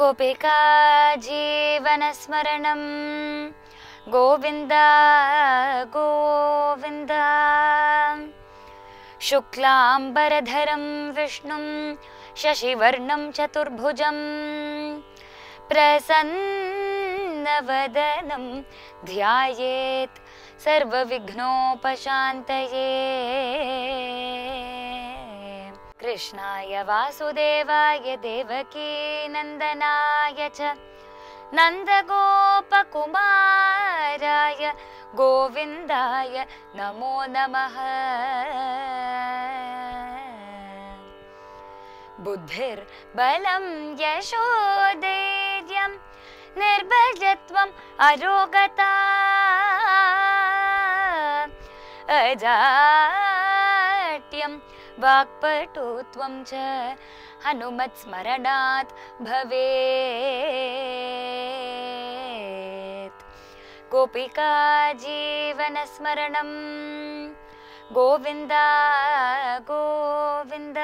गोपिका जीवनस्मरणं गोविन्द गोविन्द शुक्लाम्बरधरं विष्णुं शशिवर्णं चतुर्भुजं प्रसन्नवदनं ध्यायेत् सर्वविघ्नोपशान्तये कृष्णाय वासुदेवाय देवकीनन्दनाय च नन्दगोपकुमाराय गोविन्दाय नमो नमः बुद्धिर्बलं यशोधैर्यं निर्भयत्वम् अरोगता अजाट्यं वाक्पटुत्वं च हनुमत्स्मरणात् भवेत् गोपिका जीवनस्मरणं गोविन्द கோவிந்த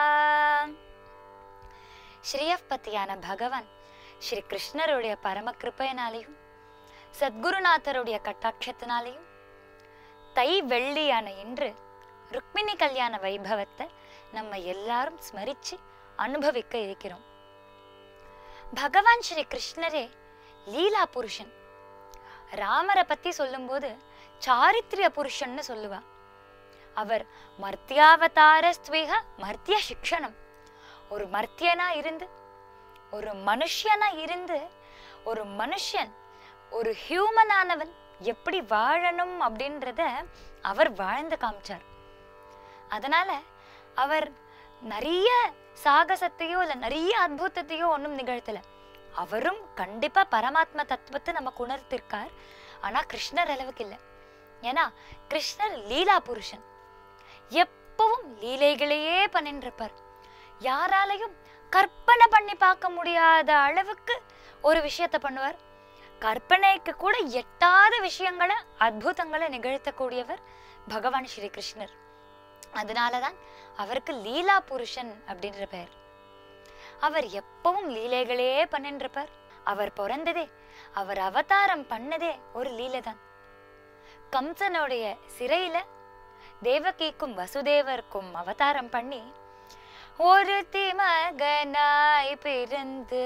ஸ்ரீயப்பதியான பகவான் ஸ்ரீ கிருஷ்ணருடைய பரம கிருப்பையினாலையும் சத்குருநாதருடைய கட்டாட்சத்தினாலையும் தை வெள்ளியான இன்று ருக்மிணி கல்யாண வைபவத்தை நம்ம எல்லாரும் ஸ்மரிச்சு அனுபவிக்க இருக்கிறோம் பகவான் ஸ்ரீ கிருஷ்ணரே லீலா புருஷன் ராமரை பத்தி சொல்லும்போது சாரித்ரிய புருஷன்னு சொல்லுவா அவர் மர்த்தியாவதார ஸ்துவீக மர்த்திய சிக்ஷணம் ஒரு மர்த்தியனா இருந்து ஒரு மனுஷனா இருந்து ஒரு மனுஷன் ஒரு ஹியூமனானவன் எப்படி வாழணும் அப்படின்றத அவர் வாழ்ந்து காமிச்சார் அதனால அவர் நிறைய சாகசத்தையோ இல்ல நிறைய அத்புதத்தையோ ஒன்றும் நிகழ்த்தல அவரும் கண்டிப்பா பரமாத்ம தத்துவத்தை நமக்கு உணர்த்திருக்கார் ஆனா கிருஷ்ணர் அளவுக்கு இல்லை ஏன்னா கிருஷ்ணர் லீலா புருஷன் எப்பவும் லீலைகளையே பண்ணிட்டு இருப்பார் யாராலையும் கற்பனை பண்ணி பார்க்க முடியாத அளவுக்கு ஒரு விஷயத்த பண்ணுவார் கற்பனைக்கு கூட எட்டாத விஷயங்களை அற்புதங்களை நிகழ்த்தக்கூடியவர் பகவான் ஸ்ரீ கிருஷ்ணர் அதனாலதான் அவருக்கு லீலா புருஷன் அப்படின்ற பெயர் அவர் எப்பவும் லீலைகளே பண்ணிட்டு இருப்பார் அவர் பிறந்ததே அவர் அவதாரம் பண்ணதே ஒரு லீலை தான் கம்சனுடைய சிறையில தேவகிக்கும் வசுதேவருக்கும் அவதாரம் பண்ணி ஒருத்தி மகனாய் பிறந்து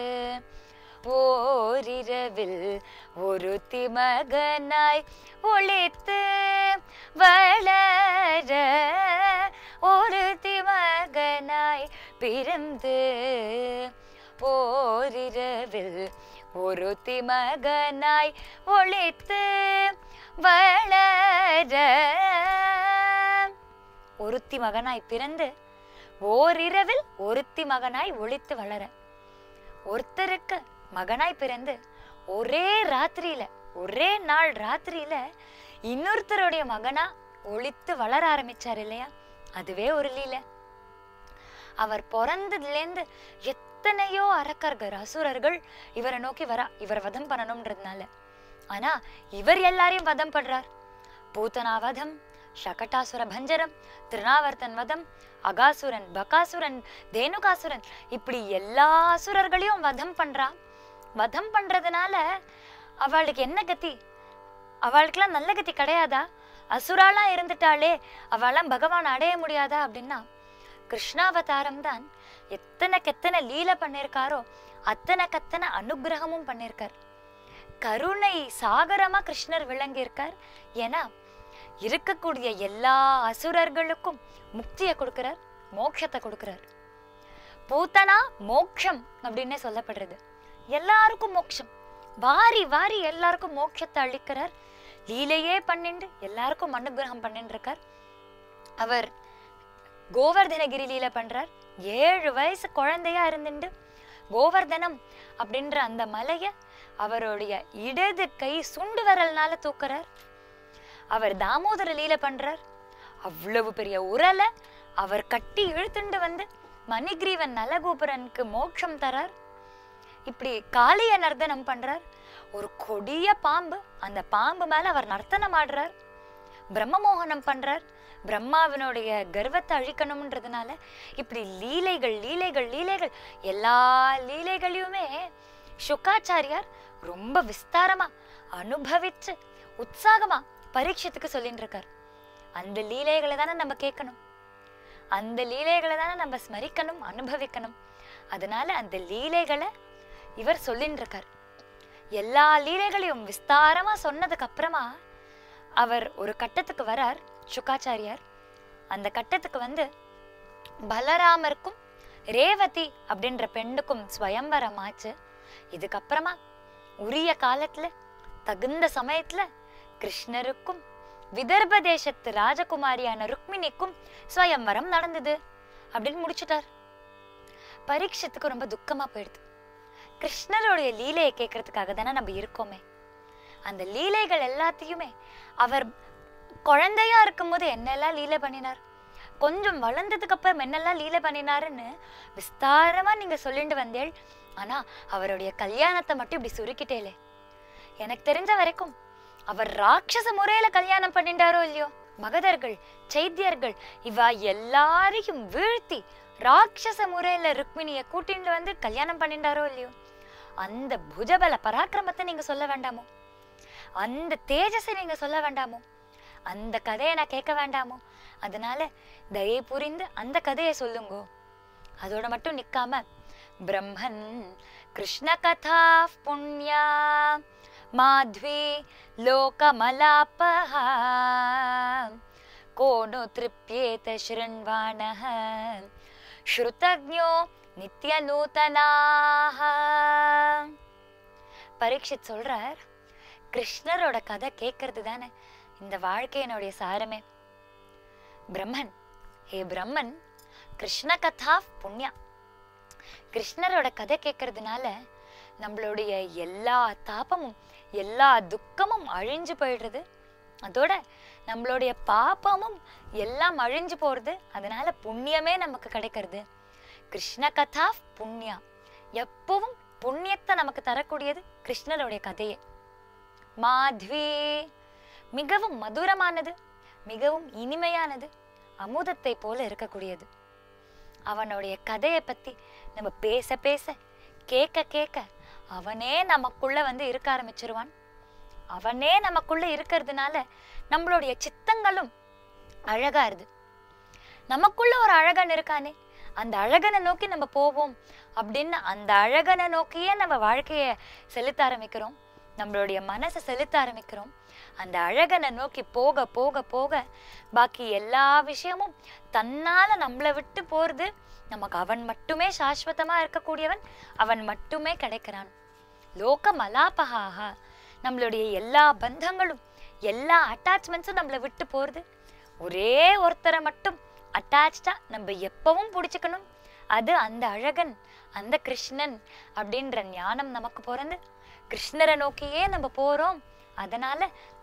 ஓரிரவில் ஒருத்தி மகனாய் ஒளித்து வளர ஒருத்தி மகனாய் பிறந்து ஓரிரவில் ஒருத்தி மகனாய் ஒளித்து வளர ஒருத்தி மகனாய் பிறந்து ஓரிரவில் ஒருத்தி மகனாய் ஒளித்து வளர ஒருத்தருக்கு மகனாய் பிறந்து ஒரே ராத்திரியில ஒரே நாள் ராத்திரியில இன்னொருத்தருடைய மகனா ஒளித்து வளர ஆரம்பிச்சார் இல்லையா அதுவே ஒரு லீலை அவர் பிறந்ததுலேருந்து எத்தனையோ அரக்கர்கள் அசுரர்கள் இவரை நோக்கி வரா இவரை வதம் பண்ணணும்ன்றதுனால ஆனா இவர் எல்லாரையும் வதம் பண்றார் பூத்தனா வதம் சகட்டாசுர பஞ்சரம் திருநாவர்த்தன் வதம் அகாசுரன் பகாசுரன் தேனுகாசுரன் இப்படி எல்லா அசுரர்களையும் வதம் பண்றா வதம் பண்றதுனால அவளுக்கு என்ன கதி அவளுக்கெல்லாம் நல்ல கதி கிடையாதா அசுராலாம் இருந்துட்டாளே அவளாம் பகவான் அடைய முடியாதா அப்படின்னா கிருஷ்ணாவதாரம் தான் எத்தனைக்கு எத்தனை லீலை பண்ணியிருக்காரோ அத்தனைக்கு அத்தனை அனுகிரகமும் பண்ணியிருக்கார் கருணை சாகரமா கிருஷ்ணர் விளங்கியிருக்கார் ஏன்னா இருக்கக்கூடிய எல்லா அசுரர்களுக்கும் முக்தியை கொடுக்கிறார் மோட்சத்தை கொடுக்கிறார் பூத்தனா மோட்சம் அப்படின்னே சொல்லப்படுறது எல்லாருக்கும் மோட்சம் வாரி வாரி எல்லாருக்கும் மோட்சத்தை அளிக்கிறார் லீலையே பண்ணிண்டு எல்லாருக்கும் அனுகிரகம் பண்ணிட்டு இருக்கார் அவர் கோவர்தனகிரி லீலை பண்றார் ஏழு வயசு குழந்தையா இருந்துட்டு கோவர்தனம் அப்படின்ற அந்த மலைய அவருடைய இடது கை சுண்டு விரல்னால தூக்குறார் அவர் தாமோதர லீலை பண்றார் அவ்வளவு பெரிய உரலை அவர் கட்டி இழுத்துண்டு வந்து மணிகிரீவன் நலகோபுரனுக்கு மோட்சம் தரார் இப்படி காளிய நர்த்தனம் பண்றார் ஒரு கொடிய பாம்பு அந்த பாம்பு மேல அவர் நர்த்தனம் ஆடுறார் பிரம்மமோகனம் பண்றார் பிரம்மாவினுடைய கர்வத்தை அழிக்கணும்ன்றதுனால இப்படி லீலைகள் லீலைகள் லீலைகள் எல்லா லீலைகளையுமே சுக்காச்சாரியார் ரொம்ப விஸ்தாரமா அனுபவிச்சு உற்சாகமா பரீட்சத்துக்கு சொல்லிட்டு இருக்கார் அந்த லீலைகளை தானே நம்ம கேட்கணும் அந்த லீலைகளை தானே நம்ம ஸ்மரிக்கணும் அனுபவிக்கணும் அதனால அந்த லீலைகளை இவர் சொல்லின்னு இருக்கார் எல்லா லீலைகளையும் விஸ்தாரமா சொன்னதுக்கு அப்புறமா அவர் ஒரு கட்டத்துக்கு வரார் சுக்காச்சாரியார் அந்த கட்டத்துக்கு வந்து பலராமருக்கும் ரேவதி அப்படின்ற பெண்ணுக்கும் ஸ்வயம்பரம் ஆச்சு இதுக்கப்புறமா உரிய காலத்துல தகுந்த சமயத்துல கிருஷ்ணருக்கும் விதர்ப தேசத்து ராஜகுமாரியான ருக்மிணிக்கும் ஸ்வயம்வரம் நடந்தது அப்படின்னு முடிச்சுட்டார் பரீட்சத்துக்கு ரொம்ப துக்கமா போயிடுது கிருஷ்ணருடைய லீலையை கேட்கறதுக்காக தானே நம்ம இருக்கோமே அந்த லீலைகள் எல்லாத்தையுமே அவர் குழந்தையா இருக்கும்போது என்னெல்லாம் லீலை பண்ணினார் கொஞ்சம் வளர்ந்ததுக்கு அப்புறம் என்னெல்லாம் லீலை பண்ணினாருன்னு விஸ்தாரமா நீங்க சொல்லிட்டு வந்தேள் ஆனா அவருடைய கல்யாணத்தை மட்டும் இப்படி சுருக்கிட்டேலே எனக்கு தெரிஞ்ச வரைக்கும் அவர் ராட்சச முறையில கல்யாணம் பண்ணிட்டாரோ இல்லையோ மகதர்கள் சைத்தியர்கள் இவ எல்லாரையும் வீழ்த்தி ராட்சச முறையில ருக்மிணிய கூட்டிட்டு வந்து கல்யாணம் பண்ணிட்டாரோ இல்லையோ அந்த புஜபல பராக்கிரமத்தை நீங்க சொல்ல வேண்டாமோ அந்த தேஜஸை நீங்க சொல்ல வேண்டாமோ அந்த கதையை நான் கேட்க வேண்டாமோ அதனால தயை புரிந்து அந்த கதையை சொல்லுங்கோ அதோட மட்டும் நிக்காம பிரம்மன் கிருஷ்ண கதா புண்ணியா மாத்வி லோகமலாபஹா கோனு திருப்யேத शृण्वाणः ஸ்ருதஜ்ஞோ நித்ய நூதனாக பரீட்சித் சொல்றார் கிருஷ்ணரோட கதை கேட்கறது தானே இந்த வாழ்க்கையினுடைய சாரமே பிரம்மன் ஹே பிரம்மன் கிருஷ்ண கதா புண்ணியா கிருஷ்ணரோட கதை கேட்கறதுனால நம்மளுடைய எல்லா தாபமும் எல்லா துக்கமும் அழிஞ்சு போயிடுறது அதோட நம்மளுடைய பாப்பமும் எல்லாம் அழிஞ்சு போறது அதனால புண்ணியமே நமக்கு கிடைக்கிறது கிருஷ்ண கதா புண்ணியா எப்பவும் புண்ணியத்தை நமக்கு தரக்கூடியது கிருஷ்ணருடைய கதையே மாத்வி மிகவும் மதுரமானது மிகவும் இனிமையானது அமுதத்தை போல இருக்கக்கூடியது அவனுடைய கதையை பத்தி நம்ம பேச பேச கேட்க கேட்க அவனே நமக்குள்ள வந்து இருக்க ஆரம்பிச்சிருவான் அவனே நமக்குள்ள இருக்கிறதுனால நம்மளுடைய சித்தங்களும் அழகா இருது நமக்குள்ள ஒரு அழகன் இருக்கானே அந்த அழகனை நோக்கி நம்ம போவோம் அப்படின்னு அந்த அழகனை நோக்கியே நம்ம வாழ்க்கைய செலுத்த ஆரம்பிக்கிறோம் நம்மளுடைய மனசை செலுத்த ஆரம்பிக்கிறோம் அந்த அழகனை நோக்கி போக போக போக பாக்கி எல்லா விஷயமும் தன்னால நம்மளை விட்டு போறது நமக்கு அவன் மட்டுமே சாஸ்வதமா இருக்கக்கூடியவன் அவன் மட்டுமே கிடைக்கிறான் லோக மலாபகாக நம்மளுடைய எல்லா பந்தங்களும் எல்லா அட்டாச்மெண்ட்ஸும் நம்மளை விட்டு போறது ஒரே ஒருத்தரை மட்டும் அட்டாச்சா நம்ம எப்பவும் பிடிச்சுக்கணும் அது அந்த அழகன் அந்த கிருஷ்ணன் அப்படின்ற ஞானம் நமக்கு பிறந்து கிருஷ்ணரை நோக்கியே நம்ம போறோம் அதனால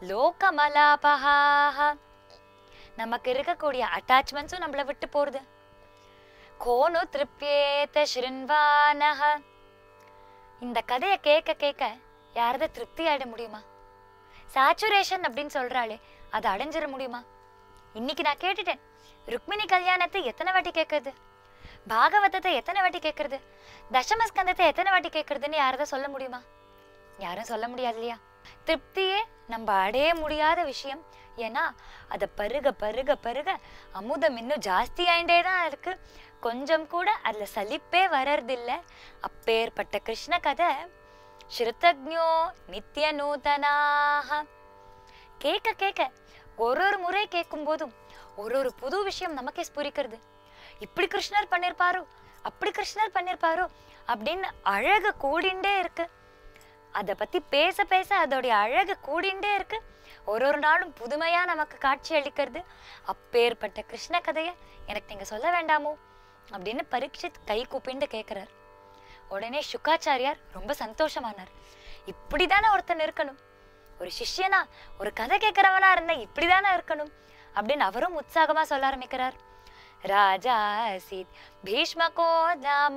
லோகமலாபகாக நமக்கு இருக்கக்கூடிய அட்டாச்மெண்ட்ஸும் நம்மளை விட்டு போறது கோனு திருப்யேத ஸ்ருண்வானஹ இந்த கதையை கேட்க கேட்க யாராவது திருப்தி ஆயிட முடியுமா சாச்சுரேஷன் அப்படின்னு சொல்றாளே அதை அடைஞ்சிட முடியுமா இன்னைக்கு நான் கேட்டுட்டேன் ருக்மிணி கல்யாணத்தை எத்தனை வாட்டி கேட்கறது பாகவதத்தை எத்தனை வாட்டி கேட்கறது தசமஸ்கந்தத்தை எத்தனை வாட்டி கேட்கறதுன்னு யாராவது சொல்ல முடியுமா யாரும் சொல்ல முடியாது இல்லையா திருப்தியே நம்ம அடைய முடியாத விஷயம் ஏன்னா அதை பருக பருக பருக அமுதம் இன்னும் ஜாஸ்தி ஆயிண்டே தான் இருக்கு கொஞ்சம் கூட அதுல சலிப்பே வர்றதில்ல அப்பேற்பட்ட கிருஷ்ண கதை ஸ்ருதஜ்ஞோ நித்திய நூதனாக கேட்க கேட்க ஒரு ஒரு முறை கேட்கும் போதும் ஒரு ஒரு புது விஷயம் நமக்கே ஸ்புரிக்கிறது இப்படி கிருஷ்ணர் பண்ணிருப்பாரோ அப்படி கிருஷ்ணர் பண்ணிருப்பாரோ அப்படின்னு அழகு கூடிண்டே இருக்கு அதை பத்தி பேச பேச அதோடைய அழகு கூடிண்டே இருக்கு ஒரு ஒரு நாளும் புதுமையா நமக்கு காட்சி அளிக்கிறது அப்பேற்பட்ட கிருஷ்ண கதையை எனக்கு நீங்க சொல்ல வேண்டாமோ அப்படின்னு பரீட்சித் கை கூப்பிண்டு கேட்கிறார் உடனே சுக்காச்சாரியார் ரொம்ப சந்தோஷமானார் இப்படிதானே ஒருத்தன் இருக்கணும் ஒரு சிஷ்யனா ஒரு கதை கேட்கிறவனா இருந்தா இப்படிதானே இருக்கணும் அப்படின்னு அவரும் உற்சாகமா சொல்ல ஆரம்பிக்கிறார் ராஜா ஆசீத் பீஷ்மகோ நாம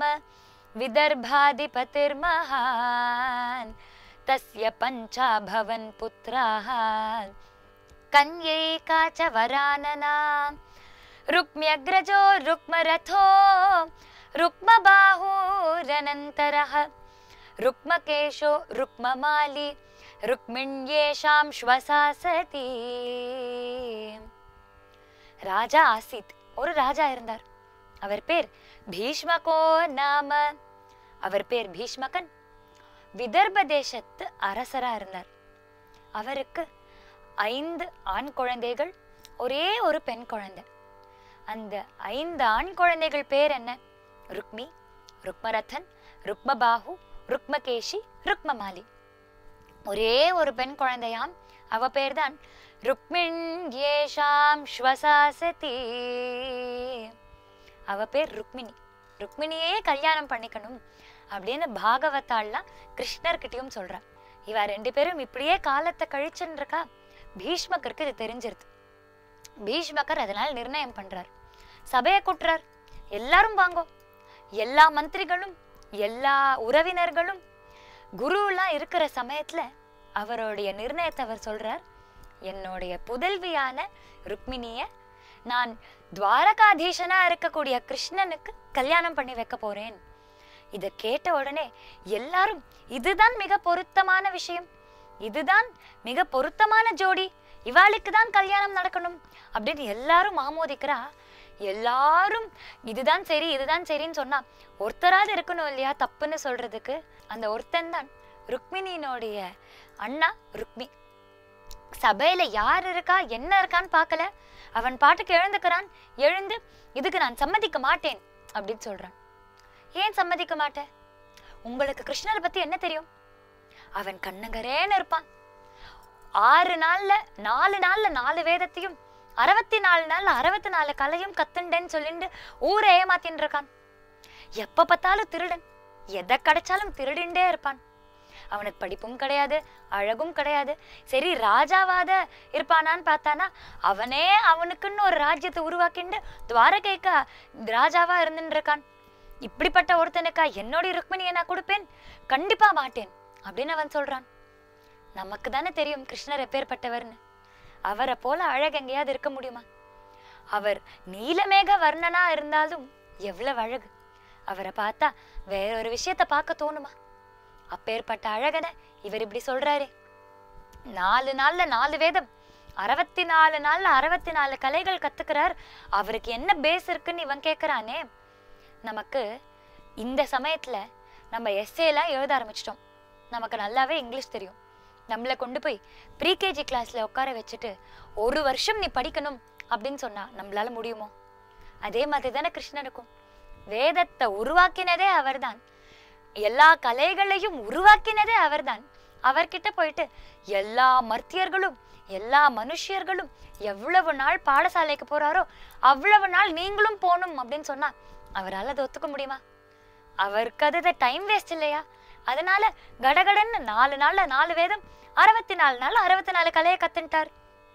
विदर्भाधिपतिर्महान् तस्य पञ्चाभवन् पुत्राः कन्यैका च वरानना रुक्म्यग्रजो रुक्मरथो रुक्मबाहुरनन्तरः रुक्मकेशो रुक्ममाली रुक्मिण्येषां श्वसा सती ராஜா ஆசித் ஒரு ராஜா இருந்தார் அவர் பேர் பீஷ்மகோ நாம அவர் பேர் பீஷ்மகன் விதர்ப தேசத்து அரசரா இருந்தார் அவருக்கு ஐந்து ஆண் குழந்தைகள் ஒரே ஒரு பெண் குழந்தை அந்த ஐந்து ஆண் குழந்தைகள் பேர் என்ன ருக்மி ருக்மரதன் ருக்மபாகு ருக்மகேஷி ருக்மமாலி ஒரே ஒரு பெண் குழந்தையாம் அவ பேர்தான் ருக்மிண் ஏஷாம் ஸ்வசாசதி அவ பேர் ருக்மிணி ருக்மிணியே கல்யாணம் பண்ணிக்கணும் அப்படின்னு பாகவதாள்லாம் கிருஷ்ணர்கிட்டயும் சொல்றா இவ ரெண்டு பேரும் இப்படியே காலத்தை கழிச்சுருக்கா பீஷ்மகருக்கு இது தெரிஞ்சிருது பீஷ்மகர் அதனால நிர்ணயம் பண்றார் சபையை கூட்டுறார் எல்லாரும் வாங்கோ எல்லா மந்திரிகளும் எல்லா உறவினர்களும் குருலாம் இருக்கிற சமயத்துல அவருடைய நிர்ணயத்தை அவர் சொல்றார் என்னுடைய புதல்வியான ருக்மிணிய நான் துவாரகாதீசனா இருக்கக்கூடிய கிருஷ்ணனுக்கு கல்யாணம் பண்ணி வைக்க போறேன் இத கேட்ட உடனே எல்லாரும் இதுதான் மிக பொருத்தமான விஷயம் இதுதான் மிக பொருத்தமான ஜோடி இவாளுக்கு தான் கல்யாணம் நடக்கணும் அப்படின்னு எல்லாரும் ஆமோதிக்கிறா எல்லாரும் இதுதான் சரி இதுதான் சரின்னு சொன்னா ஒருத்தராவது இருக்கணும் இல்லையா தப்புன்னு சொல்றதுக்கு அந்த ஒருத்தன் தான் ருக்மிணியினுடைய அண்ணா ருக்மி சபையில யார் இருக்கா என்ன இருக்கான்னு பார்க்கல அவன் பாட்டுக்கு எழுந்துக்கிறான் எழுந்து இதுக்கு நான் சம்மதிக்க மாட்டேன் அப்படின்னு சொல்றான் ஏன் சம்மதிக்க மாட்டேன் உங்களுக்கு கிருஷ்ணரை பத்தி என்ன தெரியும் அவன் கண்ணங்கரேன்னு இருப்பான் ஆறு நாள்ல நாலு நாள்ல நாலு வேதத்தையும் அறுபத்தி நாலு நாள்ல அறுபத்தி நாலு கலையும் கத்துண்டேன்னு சொல்லிட்டு ஊரை ஏமாத்தின்னு இருக்கான் எப்ப பார்த்தாலும் திருடன் எதை கிடைச்சாலும் திருடிண்டே இருப்பான் அவனுக்கு படிப்பும் கிடையாது அழகும் கிடையாது சரி ராஜாவாத இருப்பானான்னு பார்த்தானா அவனே அவனுக்குன்னு ஒரு ராஜ்யத்தை உருவாக்கிண்டு துவாரகைக்கு ராஜாவா இருந்துட்டு இருக்கான் இப்படிப்பட்ட ஒருத்தனுக்கா என்னோட ருக்மிணியை நான் கொடுப்பேன் கண்டிப்பா மாட்டேன் அப்படின்னு அவன் சொல்றான் நமக்கு தானே தெரியும் கிருஷ்ணர் எப்பேற்பட்டவர்னு அவரை போல அழகு எங்கேயாவது இருக்க முடியுமா அவர் நீலமேக வர்ணனா இருந்தாலும் எவ்வளவு அழகு அவரை பார்த்தா வேற ஒரு விஷயத்த பார்க்க தோணுமா அப்பேற்பட்ட அழகன இவர் இப்படி சொல்றாரே நாலு நாள்ல நாலு வேதம் அறுபத்தி நாலு நாள்ல அறுபத்தி நாலு கலைகள் கத்துக்கிறார் அவருக்கு என்ன பேஸ் இருக்குன்னு இவன் கேக்குறானே நமக்கு இந்த சமயத்துல நம்ம essay எல்லாம் எழுத ஆரம்பிச்சிட்டோம் நமக்கு நல்லாவே இங்கிலீஷ் தெரியும் நம்மளை கொண்டு போய் ப்ரீகேஜி கிளாஸ்ல உட்கார வச்சுட்டு ஒரு வருஷம் நீ படிக்கணும் அப்படின்னு சொன்னா நம்மளால முடியுமோ அதே மாதிரி தானே கிருஷ்ணனுக்கும் வேதத்தை உருவாக்கினதே அவர்தான் எல்லா கலைகளையும் உருவாக்கினதே அவர்தான் அவர்கிட்ட போயிட்டு எல்லா மர்த்தியர்களும் எல்லா மனுஷியர்களும் எவ்வளவு நாள் பாடசாலைக்கு போறாரோ அவ்வளவு நாள் நீங்களும் போகணும் அப்படின்னு சொன்னா அவரால் அதை ஒத்துக்க முடியுமா அவருக்கு அது டைம் வேஸ்ட் இல்லையா அதனால கடகடன்னு நாலு நாள்ல நாலு வேதம் அறுபத்தி நாலு நாள் அறுபத்தி நாலு கலையை கத்துட்டார்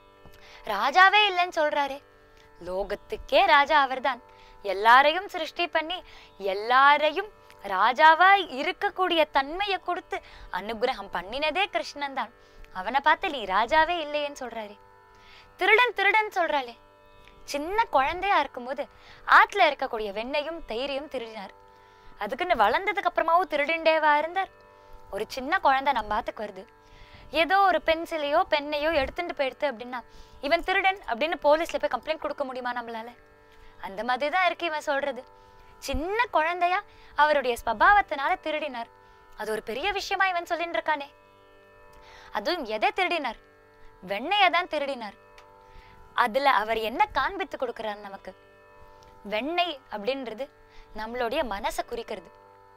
ராஜாவே இல்லைன்னு சொல்றாரே லோகத்துக்கே ராஜா அவர்தான் எல்லாரையும் சிருஷ்டி பண்ணி எல்லாரையும் ராஜாவா இருக்கக்கூடிய தன்மையை கொடுத்து அனுகிரகம் பண்ணினதே கிருஷ்ணன் தான் அவனை பார்த்து நீ ராஜாவே இல்லையேன்னு சொல்றாரு திருடன் திருடன் சொல்றாளே சின்ன குழந்தையா இருக்கும்போது ஆத்துல இருக்கக்கூடிய வெண்ணையும் தயிரையும் திருடினார் அதுக்குன்னு வளர்ந்ததுக்கு அப்புறமாவும் திருடிண்டேவா இருந்தார் ஒரு சின்ன குழந்தை நம்ம ஆத்துக்கு வருது ஏதோ ஒரு பென்சிலையோ பெண்ணையோ எடுத்துட்டு போயிடுத்து அப்படின்னா இவன் திருடன் அப்படின்னு போலீஸ்ல போய் கம்ப்ளைண்ட் கொடுக்க முடியுமா நம்மளால அந்த மாதிரி தான் இருக்கு இவன் சொல்றது சின்ன குழந்தையா அவருடைய ஸ்வபாவத்தினால திருடினார் அது ஒரு பெரிய விஷயமா இவன் சொல்லிட்டு இருக்கானே அதுவும் எதை திருடினார் வெண்ணையை தான் திருடினார் அதுல அவர் என்ன காண்பித்து கொடுக்கிறார் நமக்கு வெண்ணெய் அப்படின்றது நம்மளுடைய மனசை குறிக்கிறது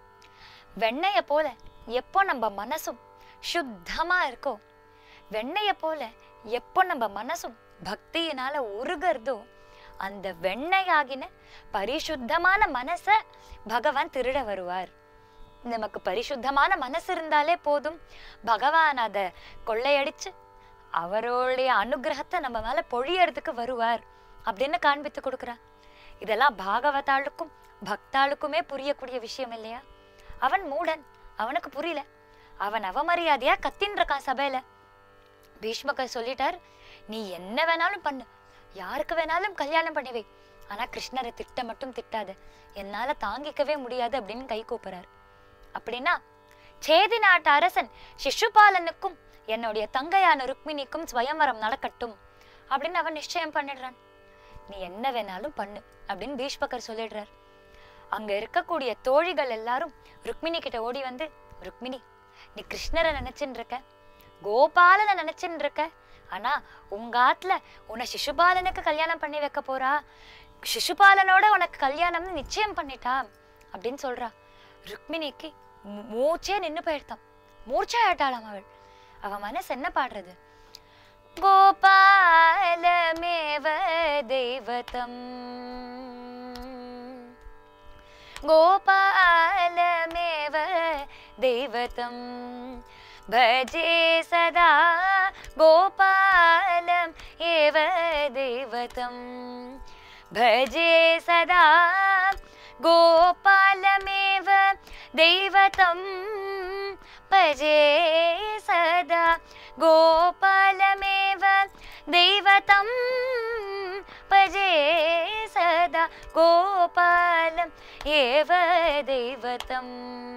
வெண்ணெய போல எப்போ நம்ம மனசும் சுத்தமா இருக்கோ வெண்ணெய போல எப்போ நம்ம மனசும் பக்தியினால உருகிறதோ அந்த வெண்ணையாகின பரிசுத்தமான மனச பகவான் திருட வருவார் நமக்கு பரிசுத்தமான மனசு இருந்தாலே போதும் பகவான் அதை கொள்ளையடிச்சு அவருடைய அனுகிரகத்தை நம்ம மேல பொழியறதுக்கு வருவார் அப்படின்னு காண்பித்து கொடுக்குறான் இதெல்லாம் பாகவதாளுக்கும் பக்தாளுக்குமே புரியக்கூடிய விஷயம் இல்லையா அவன் மூடன் அவனுக்கு புரியல அவன் அவமரியாதையா கத்தின்னு இருக்கான் சபையில பீஷ்மகர் சொல்லிட்டார் நீ என்ன வேணாலும் பண்ணு யாருக்கு வேணாலும் கல்யாணம் பண்ணி வை ஆனா கிருஷ்ணரை திட்ட மட்டும் திட்டாத என்னால தாங்கிக்கவே முடியாது அப்படின்னு கை கூப்புறாரு அப்படின்னா சேதி நாட்டு அரசன் சிசுபாலனுக்கும் என்னுடைய தங்கையான ருக்மிணிக்கும் ஸ்வயம்வரம் நடக்கட்டும் அப்படின்னு அவன் நிச்சயம் பண்ணிடுறான் நீ என்ன வேணாலும் பண்ணு அப்படின்னு பீஷ்மகர் சொல்லிடுறார் அங்க இருக்கக்கூடிய தோழிகள் எல்லாரும் ருக்மிணி கிட்ட ஓடி வந்து ருக்மிணி நீ கிருஷ்ணரை நினைச்சுன்னு இருக்க கோபாலனை நினைச்சுன்னு இருக்க ஆனா உங்க ஆத்துல உன்னை சிசுபாலனுக்கு கல்யாணம் பண்ணி வைக்க போறா சிசுபாலனோட உனக்கு கல்யாணம்னு நிச்சயம் பண்ணிட்டா அப்படின்னு சொல்றா ருக்மிணிக்கு மூ- மூச்சே நின்னு போயிடுதான் மூர்ச்சா ஆயிட்டாளாம் அவள் அவ மனசு என்ன பாடுறது கோபாலமேவ தெய்வதம் गोपालमेव दैवतं भजे सदा गोपालम् एव दैवतं भजे सदा गोपालमेव दैवतं भजे सदा गोपालमेव दैवतं भजे सदा गोपालम् एव दैवतम्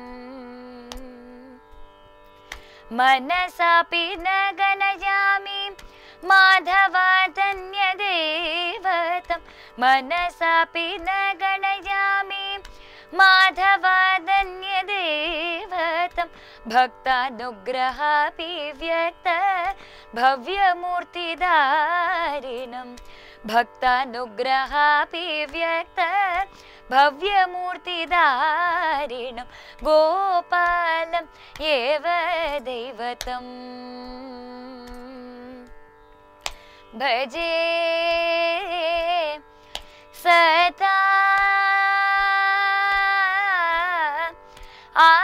मनसापि न गणयामि माधवादन्यदेवतं मनसापि न गणयामि माधवादन्यदेवतं भक्तानुग्रहापि व्यक्त भव्यमूर्तिदारिणं भक्तानुग्रहापि व्यक्त भव्यमूर्तिदारिणं गोपालम् एव दैवतम् भजे सदा आ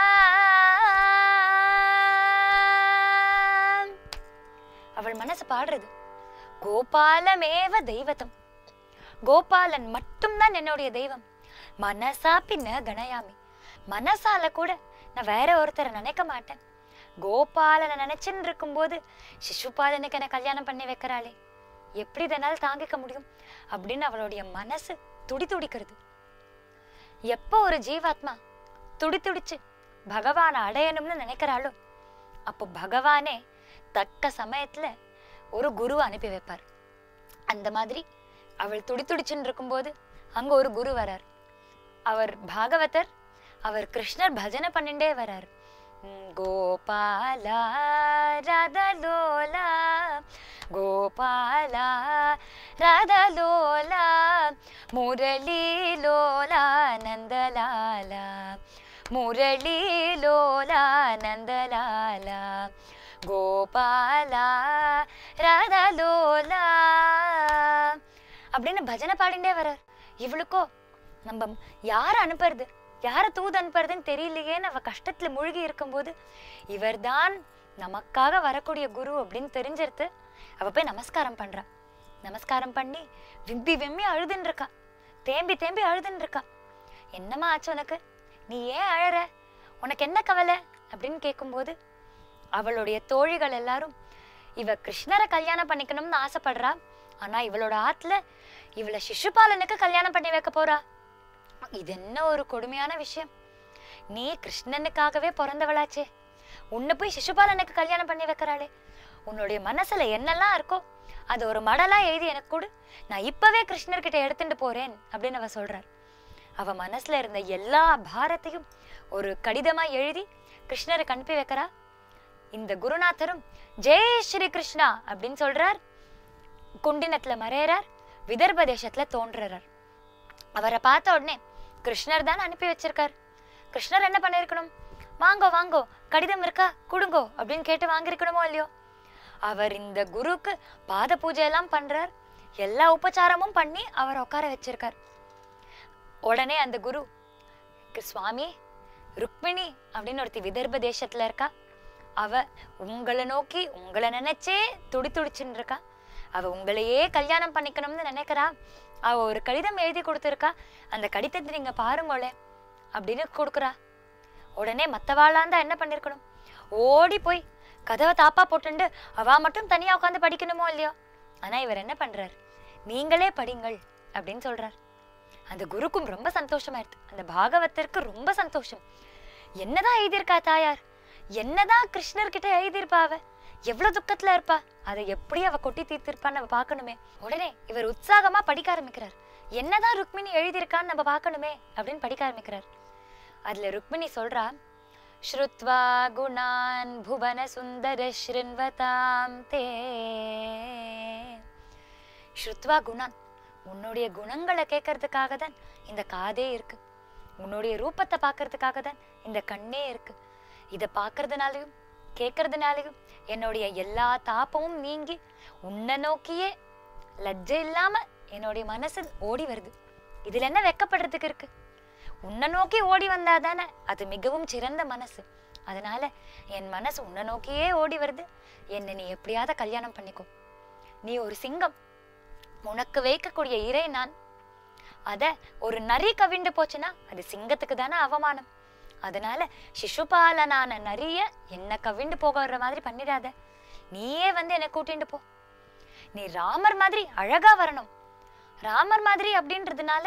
அவள் மனசு பாடுறது கோபாலமேவ தெய்வத்தம் கோபாலன் மட்டும்தான் என்னுடைய தெய்வம் மனசா பின்ன கணயாமி மனசால கூட நான் வேற ஒருத்தரை நினைக்க மாட்டேன் கோபாலனை நினைச்சுன்னு இருக்கும்போது சிசுபாலனுக்கு என்ன கல்யாணம் பண்ணி வைக்கிறாளே எப்படி இதனால் தாங்கிக்க முடியும் அப்படின்னு அவளுடைய மனசு துடி துடிக்கிறது எப்போ ஒரு ஜீவாத்மா துடி துடிச்சு பகவானை அடையணும்னு நினைக்கிறாளோ அப்போ பகவானே தக்க சமயத்துல ஒரு குருவை அனுப்பி வைப்பார் அந்த மாதிரி அவள் துடி துடிச்சுன்னு இருக்கும்போது அங்க ஒரு குரு வரார் அவர் பாகவதர் அவர் கிருஷ்ணர் பஜனை பண்ணிண்டே வரார் ம், கோபாலா ரதலோலா கோபாலா ரதலோலா முரளிலோலா நந்தலாலா முரளிலோலா நந்தலாலா கோபாலா ரதலோலா அப்படின்னு பஜனை பாடிண்டே வரார் இவளுக்கோ நம்ம யார அனுப்புறது யார தூது அனுப்புறதுன்னு தெரியலையேன்னு அவ கஷ்டத்துல மூழ்கி இருக்கும்போது இவர்தான் நமக்காக வரக்கூடிய குரு அப்படின்னு தெரிஞ்சிருத்து அவ போய் நமஸ்காரம் பண்றா நமஸ்காரம் பண்ணி விம்பி விம்மி அழுதுன்னு இருக்கா தேம்பி தேம்பி அழுதுன்னு இருக்கா என்னம்மா ஆச்சு உனக்கு நீ ஏன் அழற உனக்கு என்ன கவலை அப்படின்னு கேட்கும்போது அவளுடைய தோழிகள் எல்லாரும் இவ கிருஷ்ணரை கல்யாணம் பண்ணிக்கணும்னு ஆசைப்படுறா ஆனா இவளோட ஆத்துல இவளை சிசுபாலனுக்கு கல்யாணம் பண்ணி வைக்க போறா இது என்ன ஒரு கொடுமையான விஷயம் நீ கிருஷ்ணனுக்காகவே பிறந்தவளாச்சே உன்னை போய் சிசுபாலனுக்கு கல்யாணம் பண்ணி வைக்கிறாளே உன்னுடைய மனசுல என்னெல்லாம் இருக்கோ அது ஒரு மடலா எழுதி எனக்கு கொடு நான் இப்பவே கிருஷ்ணர்கிட்ட எடுத்துட்டு போறேன் அப்படின்னு அவ சொல்றார் அவ மனசுல இருந்த எல்லா பாரத்தையும் ஒரு கடிதமா எழுதி கிருஷ்ணருக்கு அனுப்பி வைக்கிறா இந்த குருநாதரும் ஜெய் ஸ்ரீ கிருஷ்ணா அப்படின்னு சொல்றார் குண்டினத்துல மறையறார் விதர்ப தேசத்துல தோன்றுறார் அவரை பார்த்த உடனே கிருஷ்ணர் தான் அனுப்பி வச்சிருக்கார் கிருஷ்ணர் என்ன பண்ணிருக்கணும் வாங்கோ வாங்கோ கடிதம் இருக்கா கொடுங்கோ அப்படின்னு கேட்டு வாங்கியிருக்கணுமோ இல்லையோ அவர் இந்த குருவுக்கு பாத பூஜை எல்லாம் பண்றார் எல்லா உபச்சாரமும் பண்ணி அவரை உட்கார வச்சிருக்கார் உடனே அந்த குரு "கு- சுவாமி ருக்மிணி அப்படின்னு ஒருத்தி விதர்ப தேசத்துல இருக்கா அவ உங்களை நோக்கி உங்களை நினைச்சே துடி துடிச்சுன்னு இருக்கா அவ உங்களையே கல்யாணம் பண்ணிக்கணும்னு நினைக்கிறா அவ ஒரு கடிதம் எழுதி கொடுத்துருக்கா அந்த கடிதத்தை நீங்க பாருங்களே அப்படின்னு கொடுக்குறா உடனே மத்தவாளாந்தா என்ன பண்ணிருக்கணும் ஓடி போய் கதவை தாப்பா போட்டுண்டு அவ மட்டும் தனியா உட்காந்து படிக்கணுமோ இல்லையோ ஆனா இவர் என்ன பண்றார் நீங்களே படிங்கள் அப்படின்னு சொல்றார் அந்த குருக்கும் ரொம்ப சந்தோஷமாயிடுது அந்த பாகவத்திற்கு ரொம்ப சந்தோஷம் என்னதான் எழுதியிருக்கா தாயார் என்னதான் கிருஷ்ணர்கிட்ட எழுதியிருப்பா அவ எவ்வளவு துக்கத்துல இருப்பா அதை எப்படி அவ கொட்டி தீர்த்திருப்பான்னு நம்ம பார்க்கணுமே உடனே இவர் உற்சாகமா படிக்க ஆரம்பிக்கிறார் என்னதான் ருக்மிணி எழுதியிருக்கான்னு நம்ம பார்க்கணுமே அப்படின்னு படிக்க ஆரம்பிக்கிறார் அதுல ருக்மிணி சொல்றா ஸ்ருத்வா குணான் புவன சுந்தர ஸ்ருண்வதாம் தே ஸ்ருத்வா குணான் உன்னுடைய குணங்களை கேட்கறதுக்காக தான் இந்த காதே இருக்கு உன்னுடைய ரூபத்தை பார்க்கறதுக்காக தான் இந்த கண்ணே இருக்கு இதை பார்க்கறதுனாலையும் கேட்கறதுனாலையும் என்னுடைய எல்லா தாபமும் நீங்கி உன்னை நோக்கியே லஜ்ஜை இல்லாம என்னுடைய மனசு ஓடி வருது இதுல என்ன வெக்கப்படுறதுக்கு இருக்கு உன்னை நோக்கி ஓடி வந்தாதானே அது மிகவும் சிறந்த மனசு அதனால என் மனசு உன்னை நோக்கியே ஓடி வருது என்னை நீ எப்படியாவது கல்யாணம் பண்ணிக்கோ நீ ஒரு சிங்கம் உனக்கு வைக்கக்கூடிய இறை நான் அத ஒரு நரி கவிண்டு போச்சுன்னா அது சிங்கத்துக்கு தானே அவமானம் அதனால சிசுபாலனான நரிய என்ன கவிண்டு போகிற மாதிரி பண்ணிடாத நீயே வந்து என்னை கூட்டிட்டு போ நீ ராமர் மாதிரி அழகா வரணும் ராமர் மாதிரி அப்படின்றதுனால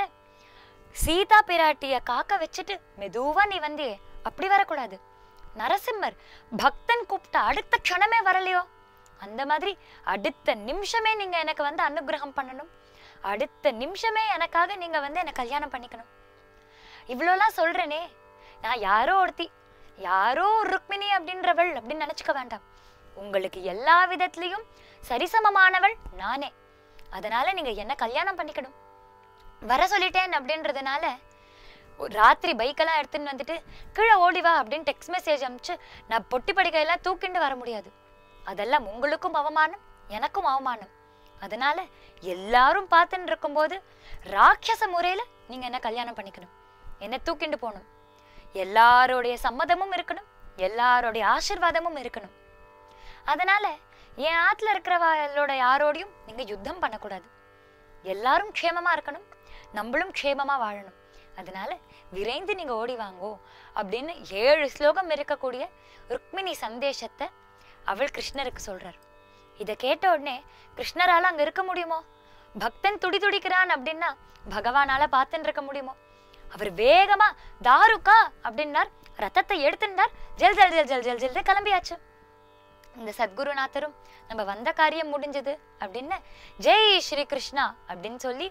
சீதா பிராட்டிய காக்க வச்சுட்டு மெதுவா நீ வந்தியே அப்படி வரக்கூடாது நரசிம்மர் பக்தன் கூப்பிட்ட அடுத்த க்ஷணமே வரலையோ அந்த மாதிரி அடுத்த நிமிஷமே நீங்க எனக்கு வந்து அனுகிரகம் பண்ணணும் அடுத்த நிமிஷமே எனக்காக நீங்க வந்து என்ன கல்யாணம் பண்ணிக்கணும் இவ்வளோலாம் சொல்றேனே நான் யாரோ ஒருத்தி யாரோ ஒரு ருக்மிணி அப்படின்றவள் அப்படின்னு நினைச்சுக்க வேண்டாம் உங்களுக்கு எல்லா விதத்திலையும் சரிசமமானவள் நானே அதனால நீங்க என்ன கல்யாணம் பண்ணிக்கணும் வர சொல்லிட்டேன் அப்படின்றதுனால ஒரு ராத்திரி பைக்கெல்லாம் எடுத்துன்னு வந்துட்டு கீழே ஓடி வா அப்படின்னு டெக்ஸ்ட் மெசேஜ் அனுப்பிச்சு நான் பொட்டி படிக்கையெல்லாம் தூக்கிண்டு வர முடியாது அதெல்லாம் உங்களுக்கும் அவமானம் எனக்கும் அவமானம் அதனால எல்லாரும் பார்த்துன்னு இருக்கும்போது ராட்சச முறையில நீங்க என்ன கல்யாணம் பண்ணிக்கணும் என்ன தூக்கிண்டு போகணும் எல்லாருடைய சம்மதமும் இருக்கணும் எல்லாருடைய ஆசீர்வாதமும் இருக்கணும் அதனால என் ஆத்துல இருக்கிறவளோட யாரோடையும் நீங்க யுத்தம் பண்ணக்கூடாது எல்லாரும் க்ஷேமமா இருக்கணும் நம்மளும் க்ஷேமமா வாழணும் அதனால விரைந்து நீங்க ஓடி வாங்கோ அப்படின்னு ஏழு ஸ்லோகம் இருக்கக்கூடிய ருக்மிணி சந்தேஷத்தை அவள் கிருஷ்ணருக்கு சொல்றார் இதை கேட்ட உடனே கிருஷ்ணரால அங்க இருக்க முடியுமோ பக்தன் துடி துடிக்கிறான் அப்படின்னா பகவானால பார்த்துன்னு இருக்க முடியுமோ அவர் வேகமா தாருக்கா அப்படின்னார் ரத்தத்தை எடுத்துட்டார் ஜல் ஜல் ஜல் ஜல் ஜல் ஜல் கிளம்பியாச்சு இந்த சத்குருநாதரும் நம்ம வந்த காரியம் முடிஞ்சது அப்படின்னு ஜெய் ஸ்ரீ கிருஷ்ணா அப்படின்னு சொல்லி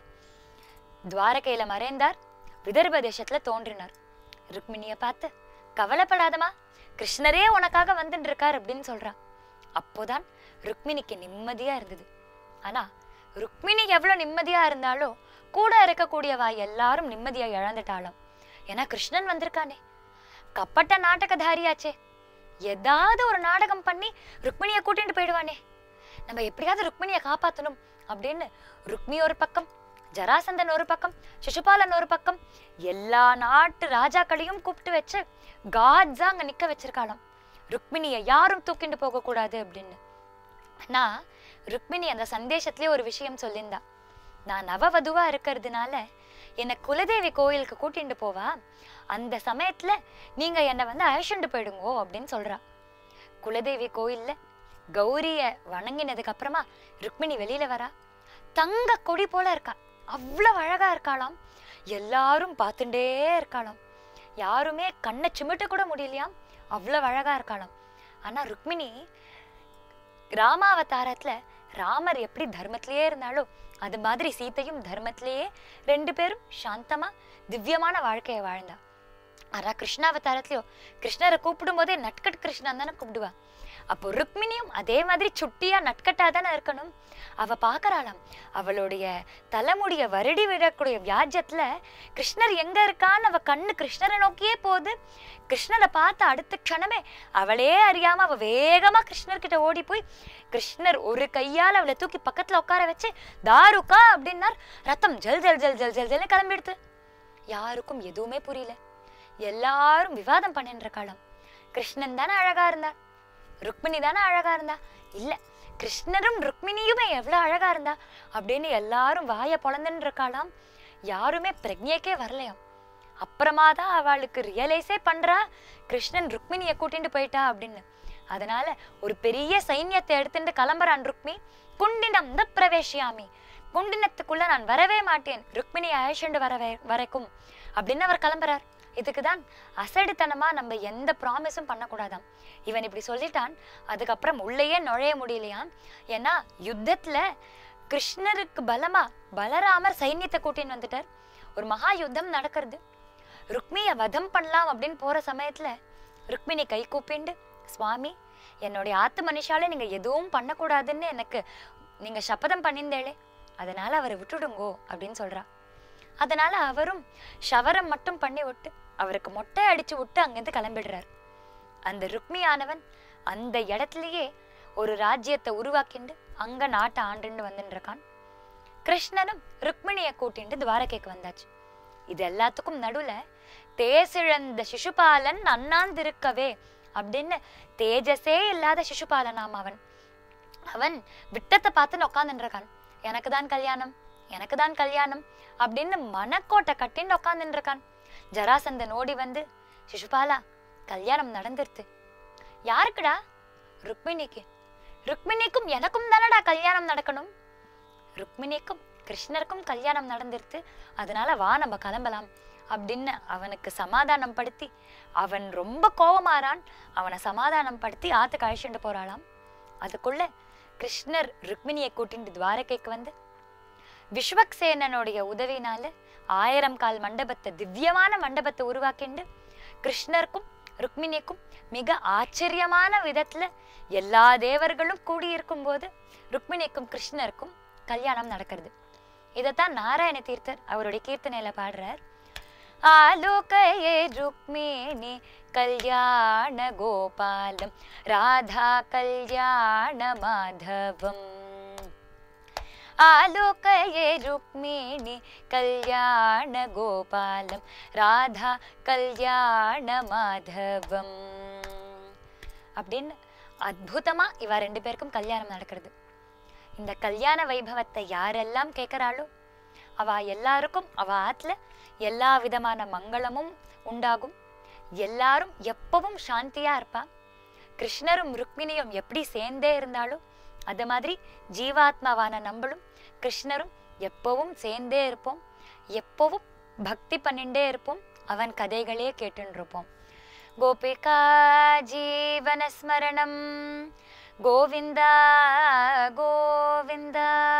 துவாரகையில மறைந்தார் விதர்ப தேசத்துல தோன்றினார் ருக்மிணிய பார்த்து கவலைப்படாதமா கிருஷ்ணரே உனக்காக வந்துட்டு இருக்கார் அப்படின்னு சொல்றா அப்போதான் ருக்மிணிக்கு நிம்மதியா இருந்தது ஆனா ருக்மிணி எவ்வளவு நிம்மதியா இருந்தாலோ கூட இருக்கக்கூடியவா எல்லாரும் நிம்மதியா இழந்துட்டாளாம் ஏன்னா கிருஷ்ணன் வந்திருக்கானே கப்பட்ட நாடகதாரியாச்சே ஏதாவது ஒரு நாடகம் பண்ணி ருக்மிணியை கூட்டிட்டு போயிடுவானே நம்ம எப்படியாவது ருக்மிணியை காப்பாத்தணும் அப்படின்னு ருக்மி ஒரு பக்கம் ஜராசந்தன் ஒரு பக்கம் சிசுபாலன் ஒரு பக்கம் எல்லா நாட்டு ராஜாக்களையும் கூப்பிட்டு வச்சு காட்ஸா அங்க நிக்க வச்சிருக்காளாம் ருக்மிணியை யாரும் தூக்கிட்டு போக கூடாது அப்படின்னு நான் ருக்மிணி அந்த சந்தேஷத்திலே ஒரு விஷயம் சொல்லியிருந்தா நான் நவவதுவா இருக்கிறதுனால என்னை குலதேவி கோயிலுக்கு கூட்டிட்டு போவா அந்த சமயத்துல நீங்க என்னை வந்து அழைச்சிட்டு போயிடுங்கோ அப்படின்னு சொல்றா குலதேவி கோயில்ல கௌரிய வணங்கினதுக்கு அப்புறமா ருக்மிணி வெளியில வரா தங்க கொடி போல இருக்கா அவ்வளவு அழகா இருக்காளாம் எல்லாரும் பார்த்துட்டே இருக்காளாம் யாருமே கண்ணை சிமிட்ட கூட முடியலையாம் அவ்வளவு அழகா இருக்காளாம் ஆனா ருக்மிணி ராமாவதாரத்துல ராமர் எப்படி தர்மத்திலேயே இருந்தாலோ அது மாதிரி சீதையும் தர்மத்திலேயே ரெண்டு பேரும் சாந்தமா திவ்யமான வாழ்க்கையை வாழ்ந்தா ஆனா கிருஷ்ணாவதாரத்திலயோ கிருஷ்ணரை கூப்பிடும் போதே நட்கட் கிருஷ்ணன் தானே கூப்பிடுவா அப்போ ருக்மிணியும் அதே மாதிரி சுட்டியா நட்கட்டா தானே இருக்கணும் அவ பார்க்கறாளாம் அவளுடைய தலைமுடிய வருடி விடக்கூடிய வியாஜ்யத்துல கிருஷ்ணர் எங்க இருக்கான்னு அவ கண்ணு கிருஷ்ணரை நோக்கியே போகுது கிருஷ்ணரை பார்த்த அடுத்த க்ஷணமே அவளே அறியாம அவ வேகமா கிருஷ்ணர்கிட்ட ஓடி போய் கிருஷ்ணர் ஒரு கையால அவளை தூக்கி பக்கத்துல உட்கார வச்சு தாருக்கா அப்படின்னார் ரத்தம் ஜல் ஜல் ஜல் ஜல் ஜல் ஜல்னு கிளம்பிடுது யாருக்கும் எதுவுமே புரியல எல்லாரும் விவாதம் பண்ணின்ற காலம் கிருஷ்ணன் தானே அழகா இருந்தார் ருக்மிணி தானே அழகா இருந்தா இல்ல கிருஷ்ணரும் ருக்மிணியுமே எவ்வளவு அழகா இருந்தா அப்படின்னு எல்லாரும் வாய பொழந்துன்னு இருக்காளாம் யாருமே பிரக்ஞைக்கே வரலையாம் அப்புறமா தான் அவளுக்கு ரியலைஸே பண்றா கிருஷ்ணன் ருக்மிணியை கூட்டிட்டு போயிட்டா அப்படின்னு அதனால ஒரு பெரிய சைன்யத்தை எடுத்துட்டு கிளம்புறான் ருக்மி புண்டினம் த பிரவேசியாமி புண்டினத்துக்குள்ள நான் வரவே மாட்டேன் ருக்மிணி அழைச்சிண்டு வரவே வரைக்கும் அப்படின்னு அவர் கிளம்புறார் இதுக்குதான் அசடுத்தனமா நம்ம எந்த ப்ராமிஸும் பண்ணக்கூடாதாம் இவன் இப்படி சொல்லிட்டான் அதுக்கப்புறம் உள்ளேயே நுழைய முடியலையாம் ஏன்னா யுத்தத்துல கிருஷ்ணருக்கு பலமா பலராமர் சைன்யத்தை கூட்டின்னு வந்துட்டார் ஒரு மகா யுத்தம் நடக்கிறது ருக்மிய வதம் பண்ணலாம் அப்படின்னு போற சமயத்துல ருக்மிணி கை கூப்பிண்டு சுவாமி என்னுடைய ஆத்து மனுஷால நீங்க எதுவும் பண்ணக்கூடாதுன்னு எனக்கு நீங்க சபதம் பண்ணியிருந்தேளே அதனால அவரை விட்டுடுங்கோ அப்படின்னு சொல்றா அதனால அவரும் ஷவரம் மட்டும் பண்ணி விட்டு அவருக்கு மொட்டை அடிச்சு விட்டு அங்கிருந்து கிளம்பிடுறார் அந்த ருக்மியானவன் அந்த இடத்துலயே ஒரு ராஜ்யத்தை உருவாக்கிண்டு அங்க நாட்டை ஆண்டுண்டு வந்துட்டு இருக்கான் கிருஷ்ணனும் ருக்மிணிய கூட்டிண்டு துவாரகைக்கு வந்தாச்சு இது எல்லாத்துக்கும் நடுவுல தேசிழந்த சிசுபாலன் அண்ணாந்திருக்கவே அப்படின்னு தேஜஸே இல்லாத சிசுபாலனாம் அவன் அவன் விட்டத்தை பார்த்து உட்காந்துட்டு இருக்கான் எனக்கு தான் கல்யாணம் எனக்கு தான் கல்யாணம் அப்படின்னு மனக்கோட்டை கட்டின்னு உட்காந்துட்டு இருக்கான் ஜராசந்தன் ஓடி வந்து சிசுபாலா கல்யாணம் நடந்துருத்து யாருக்குடா ருக்மிணிக்கு ருக்மிணிக்கும் எனக்கும் தானடா கல்யாணம் நடக்கணும் ருக்மிணிக்கும் கிருஷ்ணருக்கும் கல்யாணம் நடந்துருத்து அதனால வா நம்ம கிளம்பலாம் அப்படின்னு அவனுக்கு சமாதானம் படுத்தி அவன் ரொம்ப கோவமாறான் அவனை சமாதானம் படுத்தி ஆத்துக்கு அழைச்சிட்டு போறாளாம் அதுக்குள்ள கிருஷ்ணர் ருக்மிணியை கூட்டிட்டு துவாரகைக்கு வந்து விஸ்வக்சேனனுடைய உதவினால ஆயிரம் கால் மண்டபத்தை திவ்யமான மண்டபத்தை உருவாக்கிண்டு கிருஷ்ணருக்கும் ருக்மிணிக்கும் மிக ஆச்சரியமான விதத்துல எல்லா தேவர்களும் கூடியிருக்கும் போது ருக்மிணிக்கும் கிருஷ்ணருக்கும் கல்யாணம் நடக்கிறது இதைத்தான் நாராயண தீர்த்தர் அவருடைய கீர்த்தனையில பாடுறார் ஆலோகயே ருக்மிணி கல்யாண கோபாலம் ராதா கல்யாண மாதவம் ஆலோகயே ருக்மிணி கல்யாண கோபாலம் ராதா கல்யாண மாதவம் அப்படின்னு அற்புதமா இவ ரெண்டு பேருக்கும் கல்யாணம் நடக்கிறது இந்த கல்யாண வைபவத்தை யாரெல்லாம் கேட்கிறாளோ அவ எல்லாருக்கும் அவ ஆத்துல எல்லா விதமான மங்களமும் உண்டாகும் எல்லாரும் எப்பவும் சாந்தியா இருப்பா கிருஷ்ணரும் ருக்மிணியும் எப்படி சேர்ந்தே இருந்தாலும் அது மாதிரி ஜீவாத்மாவான நம்மளும் கிருஷ்ணரும் எப்பவும் சேர்ந்தே இருப்போம் எப்பவும் பக்தி பண்ணிண்டே இருப்போம் அவன் கதைகளே கேட்டுன்னு இருப்போம் கோபிகா ஜீவனஸ்மரணம் கோவிந்தா கோவிந்தா